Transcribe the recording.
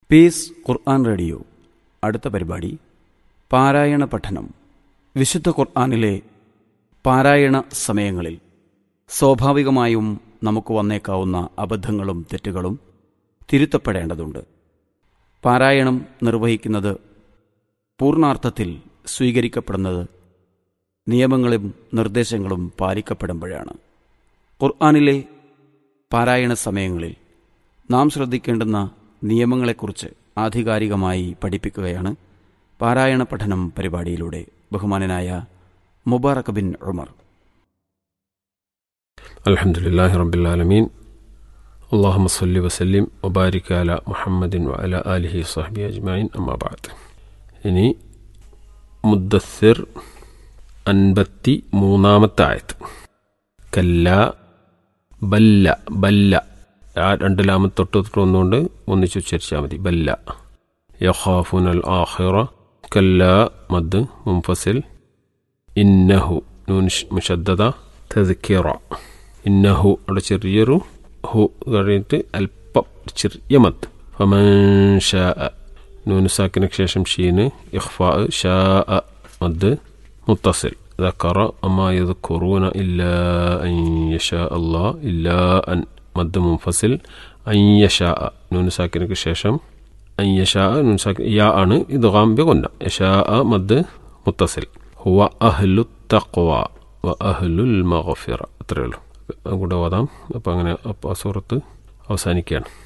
piece ഖുർആൻ radio അടുത്ത പരിപാടി പാരായണ പഠനം വിശുദ്ധ ഖുർആനിലെ പാരായണ സമയങ്ങളിൽ സ്വാഭാവികമായും നമുക്ക് വന്നേക്കാവുന്ന അബദ്ധങ്ങളും തെറ്റുകളും തിരുത്തപ്പെടേണ്ടതുണ്ട് പാരായണം നിർവഹിക്കുന്നത് പൂർണാർത്ഥത്തിൽ സ്വീകരിക്കപ്പെടുന്നത് നിയമങ്ങളും നിർദ്ദേശങ്ങളും പാലിക്കപ്പെടുമ്പോഴാണ് ഖുർആനിലെ പാരായണ സമയങ്ങളിൽ നാം ശ്രദ്ധിക്കേണ്ടുന്ന നിയമങ്ങളെക്കുറിച്ച് ആധികാരികമായി പഠിപ്പിക്കുകയാണ് പാരായണ പഠനം പരിപാടിയിലൂടെ ബഹുമാനനായ മുബാറക് ബിൻ ഉമർ الحمد لله رب العالمين اللهم صل وسلم وبارك على محمد وعلى آله وصحبه أجمعين أما بعد ഇനി മുദ്ദസ്സിർ അൻപത്തി മൂന്നാമത്തെ ആയത്ത് കല്ല ബല്ല ബല്ല ആ രണ്ട് ലാമത്ത് തൊട്ട് തൊട്ട് ഒന്നുകൊണ്ട് ഒന്നിച്ച് ഉച്ചരിച്ചാൽ മതി ബല്ല യഖാഫുൻ അൽ ആഖിറ കല്ല മദ് മുംഫസിൽ ഇന്നഹു നൂൻ മുഷദ്ദത തദ്ക്കിറ ഇന്നഹു അവിടെ ചെറിയൊരു ഹു കഴിഞ്ഞിട്ട് അല്പം ചെറിയ മത്ത് ഫമൻ ഷാ നൂന് സാക്കിനു ശേഷം ഷീന് ഇഖ്ഫാ ഷാ മദ് മുത്തസിൽ ذكر أما يذكرون إلا أن يشاء الله إلا أن മദ് മുൻഫസിൽ അയ്യഷാ നൂന് സാക്കിനക്ക് ശേഷം അയ്യഷാ നൂൻ സാക്കി യാ ആണ് ഇത് ഗാംബ്യ കൊന്ന യഷാ മദ് മുത്തസിൽ ഹുവ അഹ്ലു തഖ്വ വ അഹ്ലുൽ മഗ്ഫിറ അത്രയേ ഉള്ളൂ കൂടെ ഓതാം അപ്പം അങ്ങനെ അപ്പോൾ ആ സൂറത്ത് അവസാനിക്കുകയാണ്